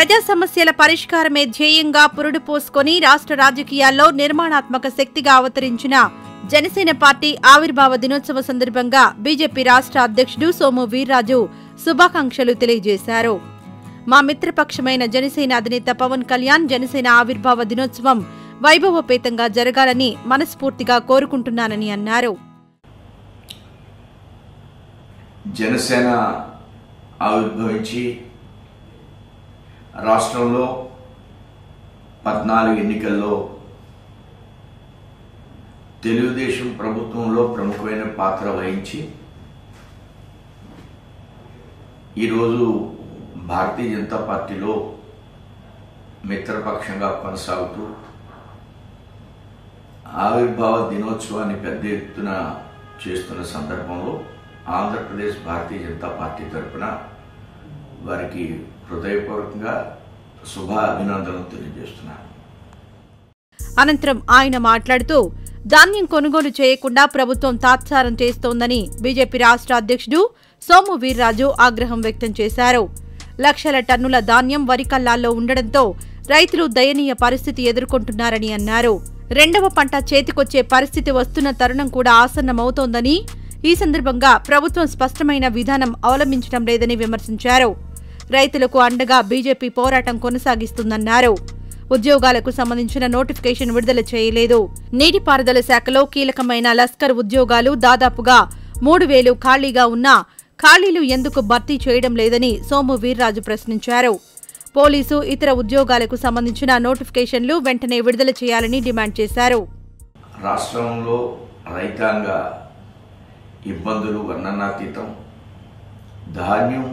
ప్రజా సమస్యల పరిష్కారమే ధ్యేయంగా పురుడు పోసుకొని రాష్ట్ర రాజకీయాల్లో నిర్మాణాత్మక శక్తిగా అవతరించిన జనసేన పార్టీ ఆవిర్భావ దినోత్సవ సందర్భంగా బీజేపీ రాష్ట్ర అధ్యక్షుడు సోము వీర్రాజు శుభాకాంక్షలు తెలియజేశారు మా మిత్రపక్షమైన జనసేన అధినేత పవన్ కళ్యాణ్ జనసేన ఆవిర్భావ దినోత్సవం వైభవపేతంగా జరగాలని మనస్ఫూర్తిగా కోరుకుంటున్నానని అన్నారు జనసేన ఆవిర్భవించి రాష్ట్రంలో పద్నాలుగు ఎన్నికల్లో తెలుగుదేశం ప్రభుత్వంలో ప్రముఖమైన పాత్ర వహించి ఈరోజు భారతీయ జనతా పార్టీలో మిత్రపక్షంగా కొనసాగుతూ ఆవిర్భావ దినోత్సవాన్ని పెద్ద ఎత్తున చేస్తున్న సందర్భంలో ఆంధ్రప్రదేశ్ భారతీయ జనతా పార్టీ తరఫున వారికి హృదయపూర్వకంగా శుభ అభినందనలు తెలియజేస్తున్నాను అనంతరం ఆయన మాట్లాడుతూ ధాన్యం కొనుగోలు చేయకుండా ప్రభుత్వం తాత్సారం చేస్తోందని బీజేపీ రాష్ట్ర అధ్యక్షుడు సోము వీర్రాజు ఆగ్రహం వ్యక్తం చేశారు లక్షల టన్నుల ధాన్యం వరి కల్లాల్లో ఉండడంతో రైతులు దయనీయ పరిస్థితి ఎదుర్కొంటున్నారని అన్నారు రెండవ పంట చేతికొచ్చే పరిస్థితి వస్తున్న తరుణం కూడా ఆసన్నమవుతోందని ఈ సందర్భంగా ప్రభుత్వం స్పష్టమైన విధానం అవలంబించడం లేదని విమర్శించారు రైతులకు అండగా బీజేపీ పోరాటం కొనసాగిస్తుందన్నారు ఉద్యోగాలకు సంబంధించిన నోటిఫికేషన్ విడుదల చేయలేదు నీటిపారుదల శాఖలో కీలకమైన లస్కర్ ఉద్యోగాలు దాదాపుగా మూడు వేలు ఖాళీగా ఉన్నా ఖాళీలు ఎందుకు భర్తీ చేయడం లేదని సోము వీర్రాజు ప్రశ్నించారు పోలీసు ఇతర ఉద్యోగాలకు సంబంధించిన నోటిఫికేషన్లు వెంటనే విడుదల చేయాలని డిమాండ్ చేశారు రాష్ట్రంలో రైతాంగ ఇబ్బందులు వర్ణనాతీతం ధాన్యం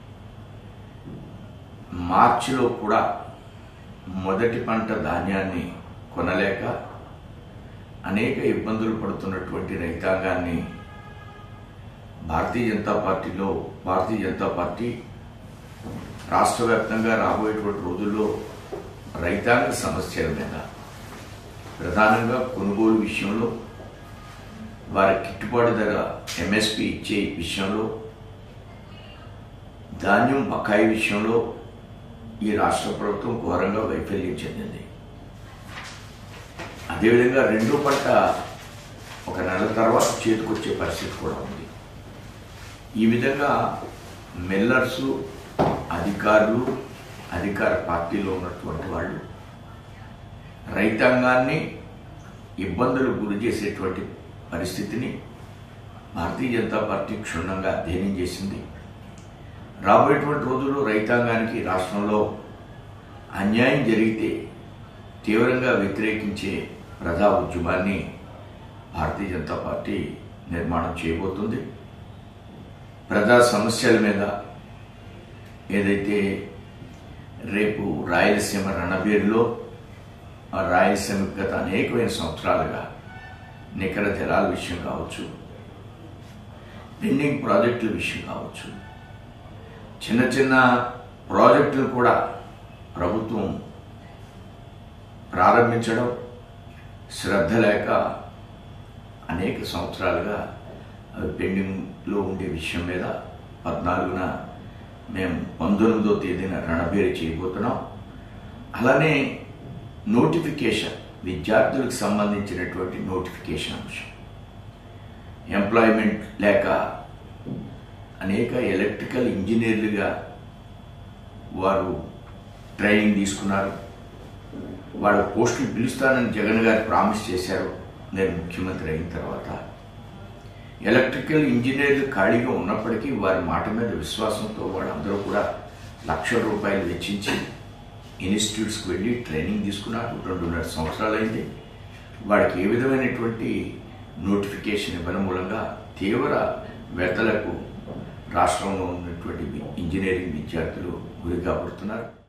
మార్చిలో కూడా మొదటి పంట ధాన్యాన్ని కొనలేక అనేక ఇబ్బందులు పడుతున్నటువంటి రైతాంగాన్ని భారతీయ జనతా పార్టీలో భారతీయ జనతా పార్టీ రాష్ట్ర వ్యాప్తంగా రాబోయేటువంటి రోజుల్లో రైతాంగ సమస్యల మీద ప్రధానంగా కొనుగోలు విషయంలో వారి గిట్టుబాటు ధర ఎంఎస్పి ఇచ్చే విషయంలో ధాన్యం బకాయి విషయంలో ఈ రాష్ట్ర ప్రభుత్వం ఘోరంగా వైఫల్యం చెందింది అదేవిధంగా రెండో పంట ఒక నెల తర్వాత చేతికొచ్చే పరిస్థితి కూడా ఉంది ఈ విధంగా మిల్లర్సు అధికారులు అధికార పార్టీలో ఉన్నటువంటి వాళ్ళు రైతాంగాన్ని ఇబ్బందులు గురి చేసేటువంటి పరిస్థితిని భారతీయ జనతా పార్టీ క్షుణ్ణంగా అధ్యయనం చేసింది రాబోయేటువంటి రోజుల్లో రైతాంగానికి రాష్ట్రంలో అన్యాయం జరిగితే తీవ్రంగా వ్యతిరేకించే ప్రజా ఉద్యమాన్ని భారతీయ జనతా పార్టీ నిర్మాణం చేయబోతుంది ప్రజా సమస్యల మీద ఏదైతే రేపు రాయలసీమ రణబేరులో ఆ రాయలసీమ గత అనేకమైన సంవత్సరాలుగా నికర జలాల విషయం కావచ్చు పెండింగ్ ప్రాజెక్టుల విషయం కావచ్చు చిన్న చిన్న ప్రాజెక్టులు కూడా ప్రభుత్వం ప్రారంభించడం శ్రద్ధ లేక అనేక సంవత్సరాలుగా అవి పెండింగ్లో ఉండే విషయం మీద పద్నాలుగున మేము పంతొమ్మిదో తేదీన రణబేరి చేయబోతున్నాం అలానే నోటిఫికేషన్ విద్యార్థులకు సంబంధించినటువంటి నోటిఫికేషన్ అంశం ఎంప్లాయ్మెంట్ లేక అనేక ఎలక్ట్రికల్ ఇంజనీర్లుగా వారు ట్రైనింగ్ తీసుకున్నారు వాళ్ళ పోస్టులు పిలుస్తానని జగన్ గారు ప్రామిస్ చేశారు నేను ముఖ్యమంత్రి అయిన తర్వాత ఎలక్ట్రికల్ ఇంజనీర్లు ఖాళీగా ఉన్నప్పటికీ వారి మాట మీద విశ్వాసంతో వాళ్ళందరూ కూడా లక్షల రూపాయలు వెచ్చించి ఇన్స్టిట్యూట్స్కి వెళ్ళి ట్రైనింగ్ తీసుకున్నారు రెండున్నర సంవత్సరాలైంది వాడికి ఏ విధమైనటువంటి నోటిఫికేషన్ ఇవ్వడం మూలంగా తీవ్ర వ్యతలకు రాష్ట్రంలో ఉన్నటువంటి ఇంజనీరింగ్ విద్యార్థులు గురి కాబడుతున్నారు